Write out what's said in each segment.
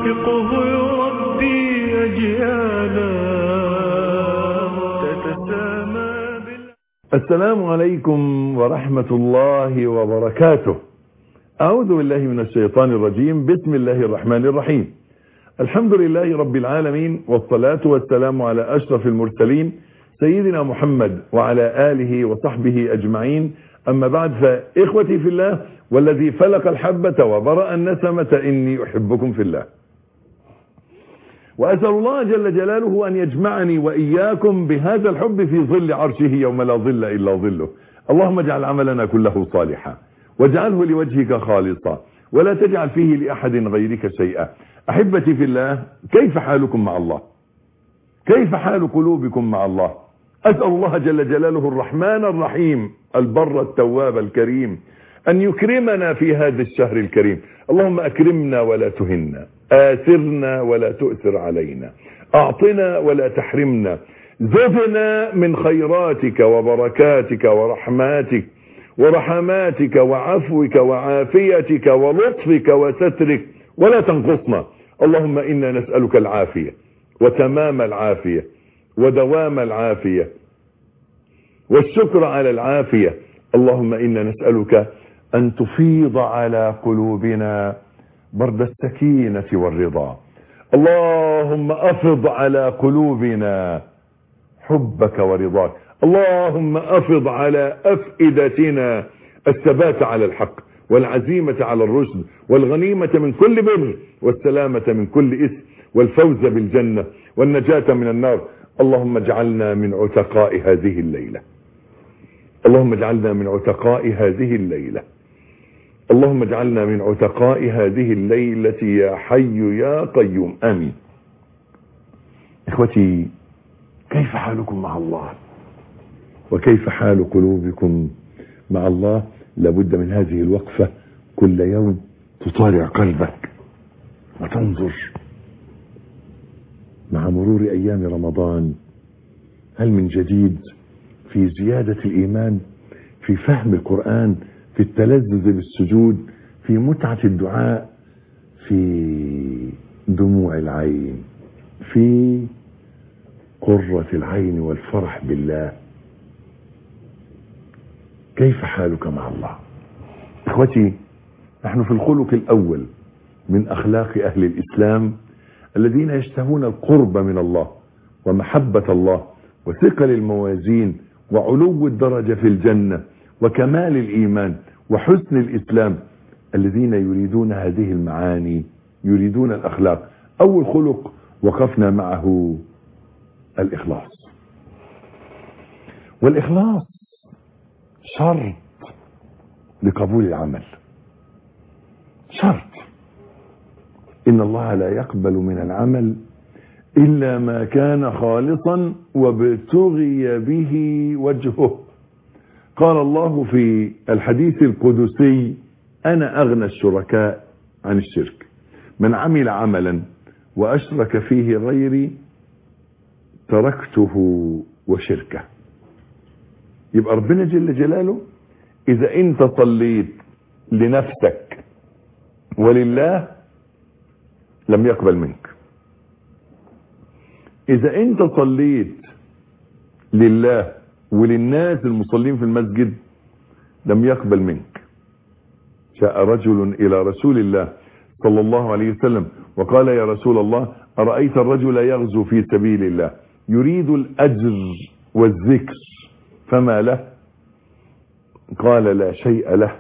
فقه يربي أجيالا تتسامى بال السلام عليكم ورحمة الله وبركاته أعوذ بالله من الشيطان الرجيم بسم الله الرحمن الرحيم الحمد لله رب العالمين والصلاة والسلام على أشرف المرسلين سيدنا محمد وعلى آله وصحبه أجمعين أما بعد فإخوتي في الله والذي فلق الحبة وبرأ النسمة إني أحبكم في الله وأسأل الله جل جلاله أن يجمعني وإياكم بهذا الحب في ظل عرشه يوم لا ظل إلا ظله اللهم اجعل عملنا كله صالحا واجعله لوجهك خالصا ولا تجعل فيه لأحد غيرك شيئا أحبتي في الله كيف حالكم مع الله كيف حال قلوبكم مع الله أسأل الله جل جلاله الرحمن الرحيم البر التواب الكريم أن يكرمنا في هذا الشهر الكريم اللهم أكرمنا ولا تهنا آثرنا ولا تؤثر علينا أعطنا ولا تحرمنا زدنا من خيراتك وبركاتك ورحماتك ورحماتك وعفوك وعافيتك ولطفك وسترك ولا تنقصنا اللهم إنا نسألك العافية وتمام العافية ودوام العافية والشكر على العافية اللهم إنا نسألك أن تفيض على قلوبنا برد السكينة والرضا اللهم أفض على قلوبنا حبك ورضاك اللهم أفض على أفئدتنا الثبات على الحق والعزيمة على الرشد والغنيمة من كل بر والسلامة من كل إثم والفوز بالجنة والنجاة من النار اللهم اجعلنا من عتقاء هذه الليلة اللهم اجعلنا من عتقاء هذه الليلة اللهم اجعلنا من عتقاء هذه الليلة يا حي يا قيوم آمين إخوتي كيف حالكم مع الله وكيف حال قلوبكم مع الله لابد من هذه الوقفة كل يوم تطالع قلبك وتنظر مع مرور أيام رمضان هل من جديد في زيادة الإيمان في فهم القرآن في التلذذ بالسجود في متعة الدعاء في دموع العين في قرة العين والفرح بالله كيف حالك مع الله اخوتي نحن في الخلق الاول من اخلاق اهل الاسلام الذين يشتهون القرب من الله ومحبة الله وثقل الموازين وعلو الدرجة في الجنة وكمال الايمان وحسن الاسلام الذين يريدون هذه المعاني يريدون الاخلاق اول خلق وقفنا معه الاخلاص والاخلاص شرط لقبول العمل شرط إن الله لا يقبل من العمل إلا ما كان خالصا وابتغي به وجهه قال الله في الحديث القدسي أنا أغنى الشركاء عن الشرك من عمل عملا وأشرك فيه غيري تركته وشركه يبقى ربنا جل جلاله اذا انت صليت لنفسك ولله لم يقبل منك اذا انت صليت لله وللناس المصلين في المسجد لم يقبل منك جاء رجل الى رسول الله صلى الله عليه وسلم وقال يا رسول الله أرأيت الرجل يغزو في سبيل الله يريد الأجر والذكر فما له قال لا شيء له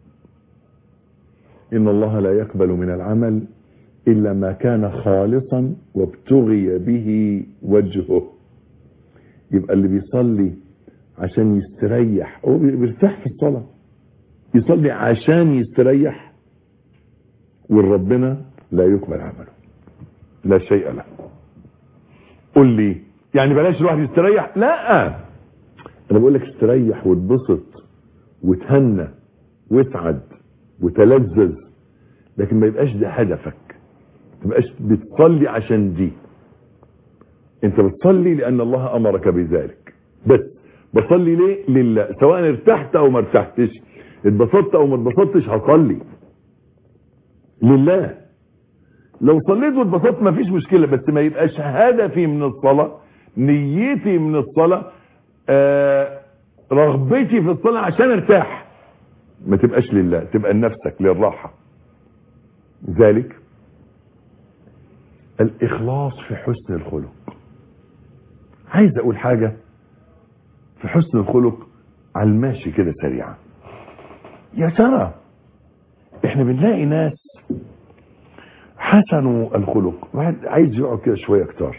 إن الله لا يقبل من العمل إلا ما كان خالصا وابتغي به وجهه يبقى اللي بيصلي عشان يستريح هو بيرتاح في الصلاة يصلي عشان يستريح والربنا لا يقبل عمله لا شيء له قل لي يعني بلاش الواحد يستريح لا انا بقول لك استريح واتبسط وتهنى واسعد وتلذذ لكن ما يبقاش ده هدفك ما تبقاش بتصلي عشان دي انت بتصلي لان الله امرك بذلك بس بصلي ليه لله سواء ارتحت او ما ارتحتش اتبسطت او ما اتبسطتش هصلي لله لو صليت واتبسطت ما فيش مشكلة بس ما يبقاش هدفي من الصلاة نيتي من الصلاة آه رغبتي في الصلاة عشان ارتاح ما تبقاش لله تبقى لنفسك للراحة ذلك الإخلاص في حسن الخلق عايز أقول حاجة في حسن الخلق على الماشي كده سريعا يا ترى احنا بنلاقي ناس حسنوا الخلق واحد عايز يقعد كده شوية اكتر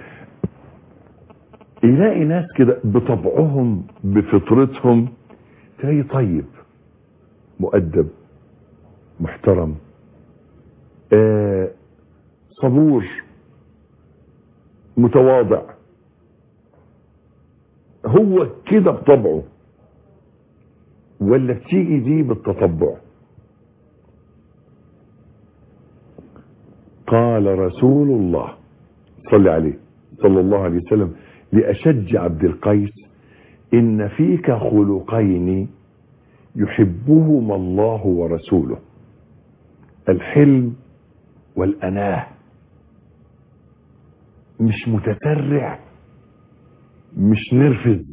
يلاقي ناس كده بطبعهم بفطرتهم تلاقي طيب مؤدب محترم آه صبور متواضع هو كده بطبعه ولا بتيجي دي بالتطبع قال رسول الله صلى عليه صلى الله عليه وسلم لأشج عبد القيس إن فيك خلقين يحبهما الله ورسوله الحلم والأناه مش متسرع مش نرفز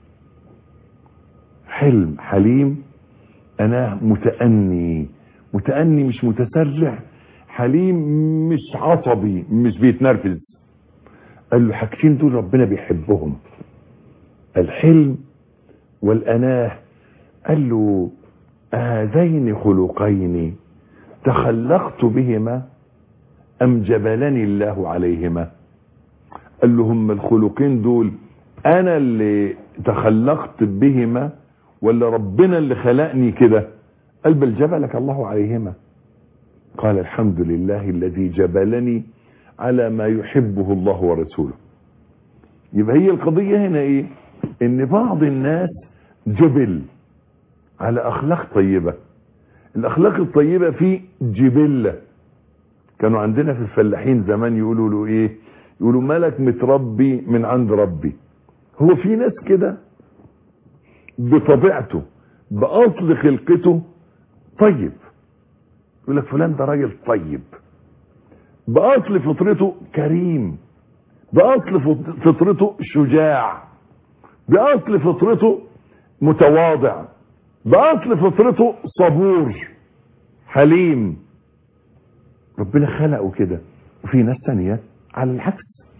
حلم حليم أناه متأني متأني مش متسرع حليم مش عصبي مش بيتنرفز قال له حاجتين دول ربنا بيحبهم الحلم والأناه قال له هذين خلقين تخلقت بهما أم جبلني الله عليهما قال له هم الخلقين دول أنا اللي تخلقت بهما ولا ربنا اللي خلقني كده قال بل جبلك الله عليهما قال الحمد لله الذي جبلني على ما يحبه الله ورسوله يبقى هي القضية هنا ايه ان بعض الناس جبل على اخلاق طيبة الاخلاق الطيبة في جبلة كانوا عندنا في الفلاحين زمان يقولوا له ايه يقولوا ملك متربي من عند ربي هو في ناس كده بطبيعته باصل خلقته طيب يقول لك فلان ده راجل طيب باصل فطرته كريم باصل فطرته شجاع باصل فطرته متواضع باصل فطرته صبور حليم ربنا خلقه كده وفي ناس تانية على العكس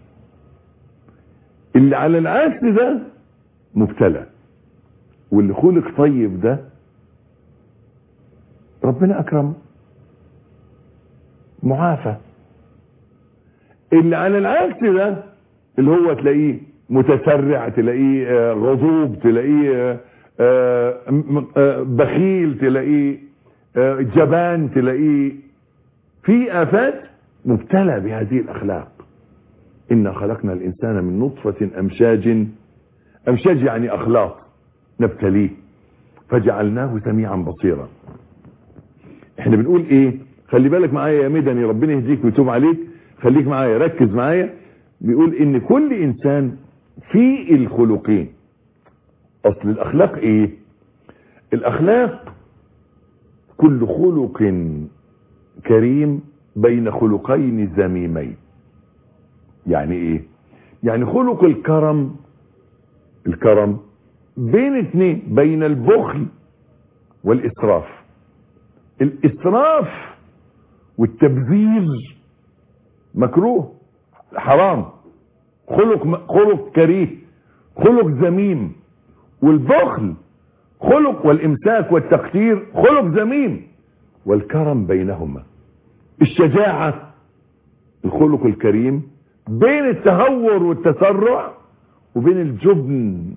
اللي على العكس ده مبتلى واللي خلق طيب ده ربنا اكرمه معافى اللي على العكس ده اللي هو تلاقيه متسرع تلاقيه غضوب تلاقيه بخيل تلاقيه جبان تلاقيه في آفات مبتلى بهذه الأخلاق إنا خلقنا الإنسان من نطفة أمشاج أمشاج يعني أخلاق نبتليه فجعلناه سميعا بصيرا احنا بنقول ايه خلي بالك معايا يا مدني ربنا يهديك ويتوب عليك خليك معايا ركز معايا بيقول ان كل انسان في الخلقين اصل الاخلاق ايه الاخلاق كل خلق كريم بين خلقين ذميمين يعني ايه يعني خلق الكرم الكرم بين اثنين بين البخل والاسراف الاسراف والتبذير مكروه حرام خلق خلق كريه خلق ذميم والبخل خلق والامساك والتقتير خلق ذميم والكرم بينهما الشجاعة الخلق الكريم بين التهور والتسرع وبين الجبن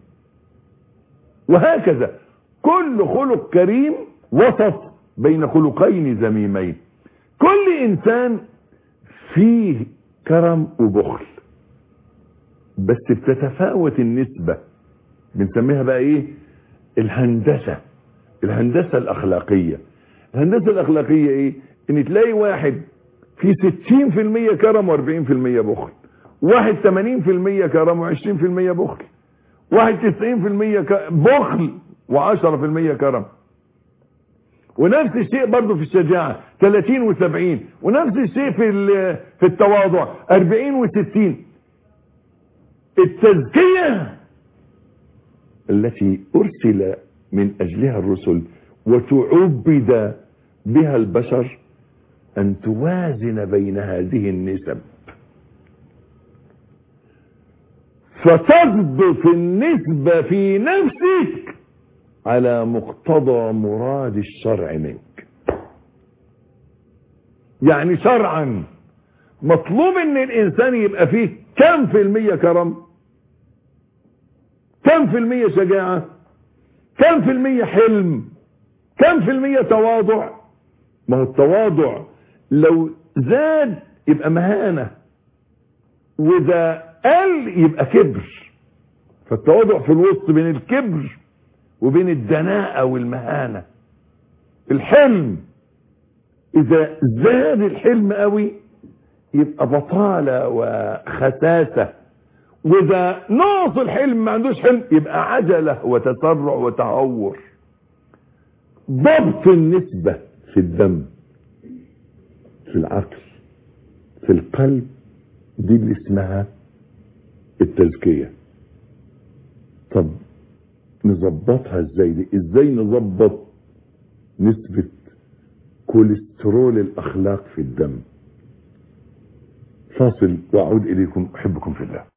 وهكذا كل خلق كريم وسط بين خلقين ذميمين كل انسان فيه كرم وبخل بس بتتفاوت النسبة بنسميها بقى ايه الهندسة الهندسة الاخلاقية الهندسة الاخلاقية ايه ان تلاقي واحد في 60% كرم و40% بخل واحد 80% كرم و20% بخل واحد 90% بخل و10% كرم ونفس الشيء برضه في الشجاعة 30 و70 ونفس الشيء في ال- في التواضع 40 و60 التزكية التي أرسل من أجلها الرسل وتعبد بها البشر أن توازن بين هذه النسب فتضبط النسبة في نفسك على مقتضى مراد الشرع منك يعني شرعا مطلوب ان الانسان يبقى فيه كم في المية كرم كم في المية شجاعة كم في المية حلم كم في المية تواضع ما هو التواضع لو زاد يبقى مهانة واذا قل يبقى كبر فالتواضع في الوسط بين الكبر وبين الدناءة والمهانة الحلم اذا زاد الحلم قوي يبقى بطالة وخساسة واذا نقص الحلم ما عندوش حلم يبقى عجلة وتسرع وتهور ضبط النسبة في الدم في العقل في القلب دي اللي اسمها التزكية طب نظبطها ازاي دي ازاي نظبط نسبة كوليسترول الاخلاق في الدم فاصل واعود اليكم احبكم في الله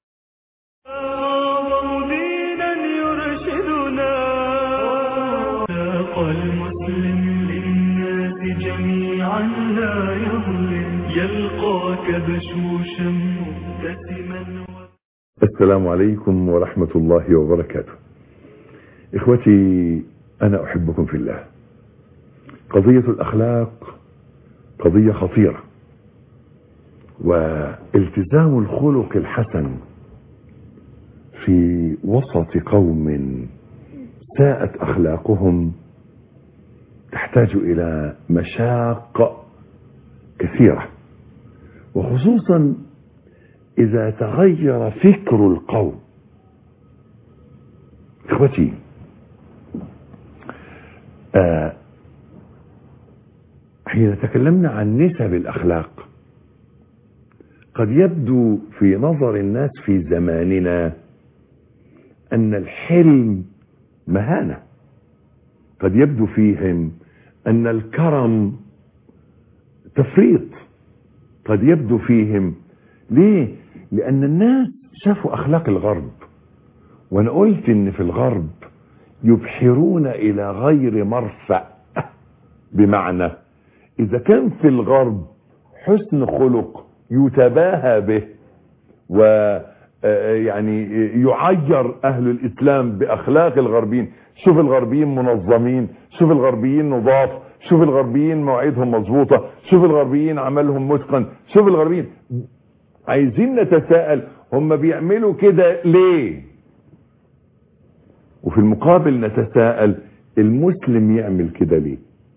أعظم دينا يرشدنا ساق المسلم للناس جميعا لا يظلم يلقاك بشوشا مبتسما السلام عليكم ورحمة الله وبركاته اخوتي انا احبكم في الله قضية الاخلاق قضية خطيرة والتزام الخلق الحسن في وسط قوم ساءت اخلاقهم تحتاج الى مشاق كثيرة وخصوصا اذا تغير فكر القوم اخوتي آه حين تكلمنا عن نسب الاخلاق قد يبدو في نظر الناس في زماننا ان الحلم مهانة قد يبدو فيهم ان الكرم تفريط قد يبدو فيهم ليه لان الناس شافوا اخلاق الغرب وانا قلت ان في الغرب يبحرون الى غير مرفأ بمعنى اذا كان في الغرب حسن خلق يتباهى به و آه، يعني يعير اهل الاسلام باخلاق الغربيين شوف الغربيين منظمين شوف الغربيين نضاف شوف الغربيين مواعيدهم مظبوطه شوف الغربيين عملهم متقن شوف الغربيين عايزين نتساءل هم بيعملوا كده ليه وفي المقابل نتساءل المسلم يعمل كده ليه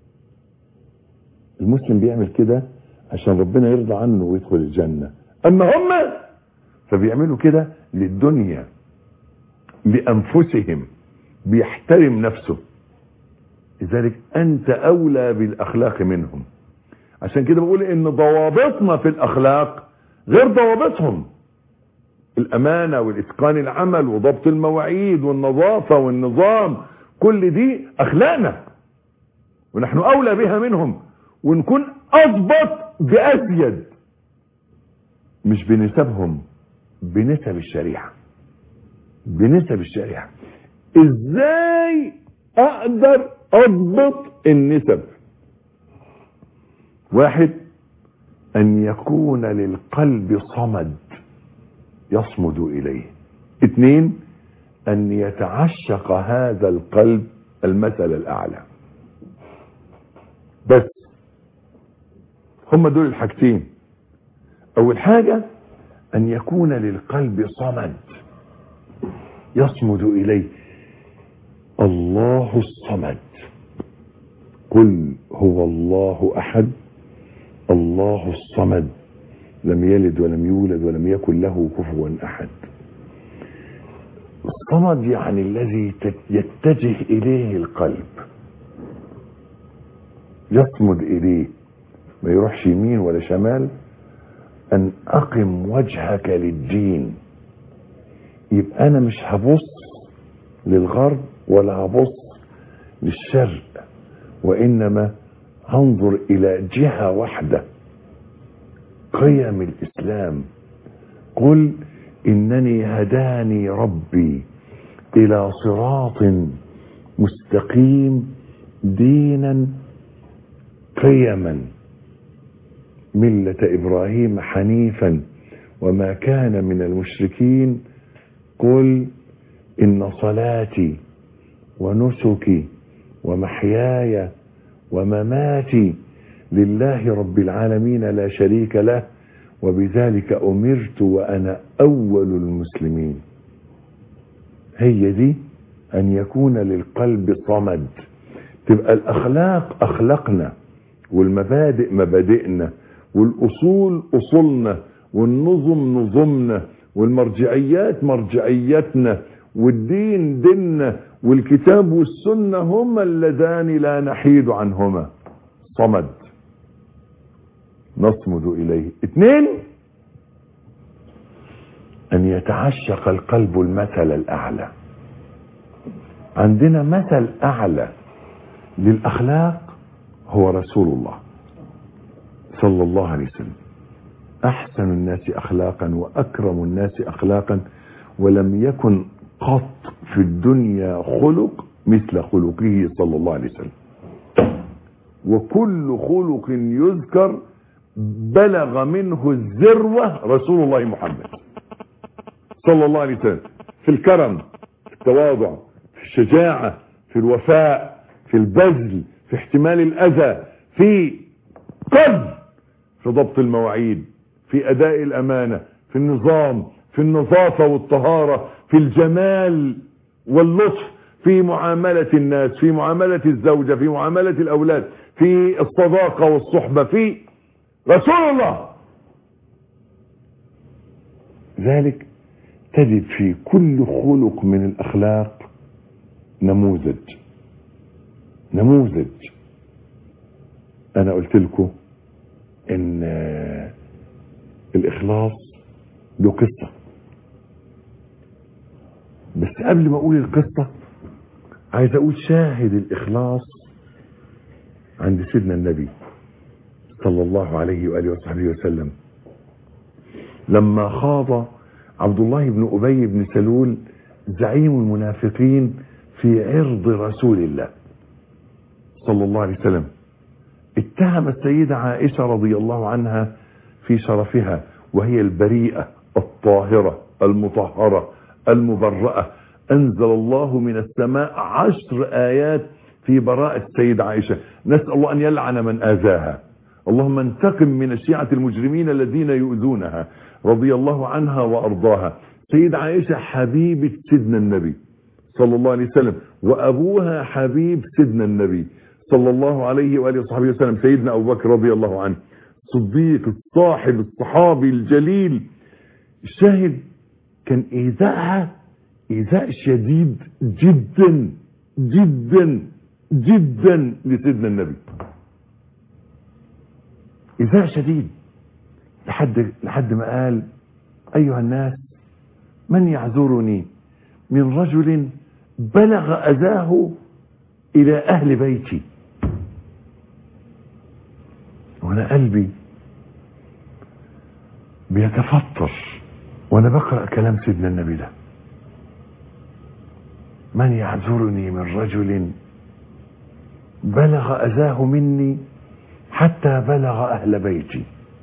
المسلم بيعمل كده عشان ربنا يرضى عنه ويدخل الجنة اما هم فبيعملوا كده للدنيا لانفسهم بيحترم نفسه لذلك انت اولى بالاخلاق منهم عشان كده بقول ان ضوابطنا في الاخلاق غير ضوابطهم الامانة والاتقان العمل وضبط المواعيد والنظافة والنظام كل دي اخلاقنا ونحن اولى بها منهم ونكون اضبط بازيد مش بنسبهم بنسب الشريعة بنسب الشريعة ازاي اقدر اضبط النسب واحد ان يكون للقلب صمد يصمد اليه اثنين ان يتعشق هذا القلب المثل الاعلى بس هم دول الحاجتين اول حاجة ان يكون للقلب صمد يصمد اليه الله الصمد قل هو الله احد الله الصمد لم يلد ولم يولد ولم يكن له كفوا احد الصمد يعني الذي يتجه اليه القلب يصمد إليه ما يروحش يمين ولا شمال أن أقم وجهك للدين يبقى أنا مش هبص للغرب ولا هبص للشرق وإنما هنظر إلى جهة واحدة قيم الإسلام قل إنني هداني ربي إلى صراط مستقيم دينا قيما ملة إبراهيم حنيفا وما كان من المشركين قل إن صلاتي ونسكي ومحياي ومماتي لله رب العالمين لا شريك له وبذلك أمرت وأنا أول المسلمين هي دي أن يكون للقلب صمد تبقى الأخلاق أخلاقنا والمبادئ مبادئنا والأصول أصولنا والنظم نظمنا والمرجعيات مرجعياتنا والدين ديننا والكتاب والسنة هما اللذان لا نحيد عنهما صمد نصمد إليه اثنين أن يتعشق القلب المثل الأعلى عندنا مثل أعلى للأخلاق هو رسول الله صلى الله عليه وسلم أحسن الناس أخلاقا وأكرم الناس أخلاقا ولم يكن قط في الدنيا خلق مثل خلقه صلى الله عليه وسلم وكل خلق يذكر بلغ منه الذروة رسول الله محمد صلى الله عليه وسلم في الكرم في التواضع في الشجاعة في الوفاء في البذل في احتمال الأذى في كل في ضبط المواعيد في أداء الأمانة في النظام في النظافة والطهارة في الجمال واللطف في معاملة الناس في معاملة الزوجة في معاملة الأولاد في الصداقة والصحبة في رسول الله ذلك تجد في كل خلق من الأخلاق نموذج نموذج أنا قلت لكم إن الإخلاص له قصة بس قبل ما أقول القصة عايز أقول شاهد الإخلاص عند سيدنا النبي صلى الله عليه وآله وصحبه وسلم لما خاض عبد الله بن أبي بن سلول زعيم المنافقين في عرض رسول الله صلى الله عليه وسلم اتهم السيدة عائشة رضي الله عنها في شرفها وهي البريئة الطاهرة المطهرة المبرأة أنزل الله من السماء عشر آيات في براءة السيدة عائشة نسأل الله أن يلعن من آذاها اللهم انتقم من الشيعة المجرمين الذين يؤذونها رضي الله عنها وأرضاها سيد عائشة حبيبة سيدنا النبي صلى الله عليه وسلم وأبوها حبيب سيدنا النبي صلى الله عليه وآله وصحبه وسلم سيدنا أبو بكر رضي الله عنه صديق الصاحب الصحابي الجليل الشاهد كان إيذائها إيذاء شديد جدا جدا جدا لسيدنا النبي إيذاء شديد لحد لحد ما قال أيها الناس من يعذرني من رجل بلغ أذاه إلى أهل بيتي وأنا قلبي بيتفطر وأنا بقرأ كلام سيدنا النبي ده من يعذرني من رجل بلغ أذاه مني حتى بلغ أهل بيتي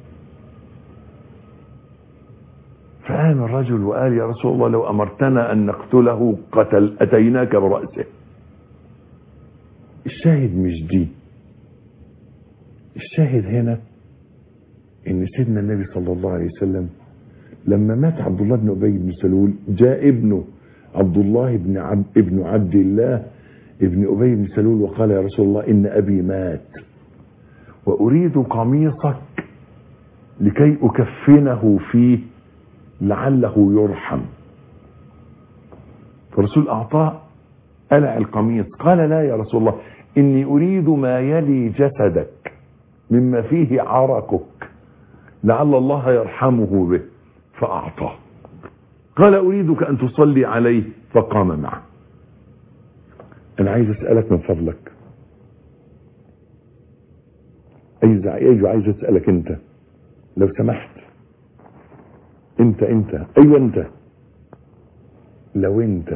فقام الرجل وقال يا رسول الله لو أمرتنا أن نقتله قتل أتيناك برأسه الشاهد مش دي الشاهد هنا ان سيدنا النبي صلى الله عليه وسلم لما مات عبد الله بن ابي بن سلول جاء ابنه عبد الله بن عبد ابن عبد الله ابن ابي بن سلول وقال يا رسول الله ان ابي مات واريد قميصك لكي اكفنه فيه لعله يرحم فالرسول اعطاه قلع القميص قال لا يا رسول الله إني أريد ما يلي جسدك مما فيه عرقك لعل الله يرحمه به فأعطاه قال أريدك أن تصلي عليه فقام معه أنا عايز أسألك من فضلك عايز أيوة عايز أسألك أنت لو سمحت أنت أنت أيوة أنت لو أنت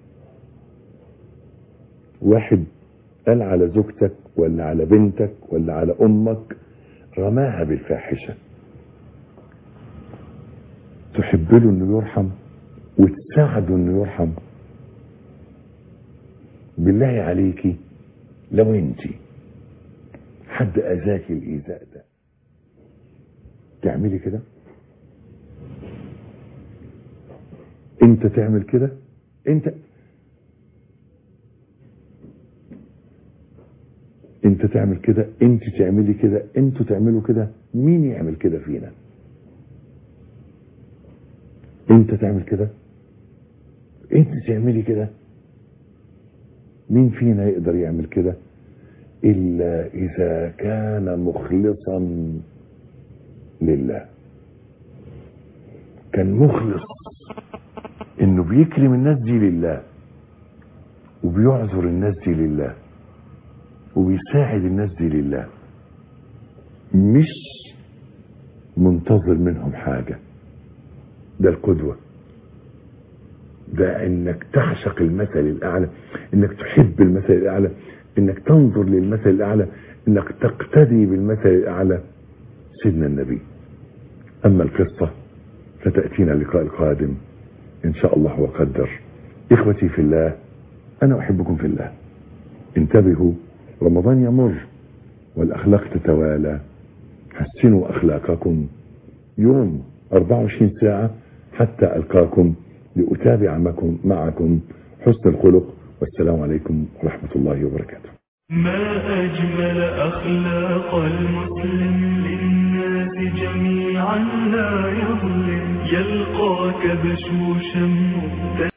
واحد قال على زوجتك ولا على بنتك ولا على أمك رماها بالفاحشة تحب له انه يرحم وتساعده انه يرحم بالله عليكي لو انت حد اذاك الايذاء ده تعملي كده انت تعمل كده انت انت تعمل كده انت تعملي كده انتوا تعملوا كده مين يعمل كده فينا انت تعمل كده انت تعملي كده مين فينا يقدر يعمل كده الا اذا كان مخلصا لله كان مخلص انه بيكرم الناس دي لله وبيعذر الناس دي لله وبيساعد الناس دي لله مش منتظر منهم حاجة ده القدوة ده انك تعشق المثل الاعلى انك تحب المثل الاعلى انك تنظر للمثل الاعلى انك تقتدي بالمثل الاعلى سيدنا النبي اما القصة فتأتينا اللقاء القادم ان شاء الله وقدر اخوتي في الله انا احبكم في الله انتبهوا رمضان يمر والاخلاق تتوالى حسنوا اخلاقكم يوم 24 ساعة حتى القاكم لاتابع معكم, معكم حسن الخلق والسلام عليكم ورحمة الله وبركاته ما أجمل أخلاق المسلم للناس جميعا لا يظلم يلقاك بشوشا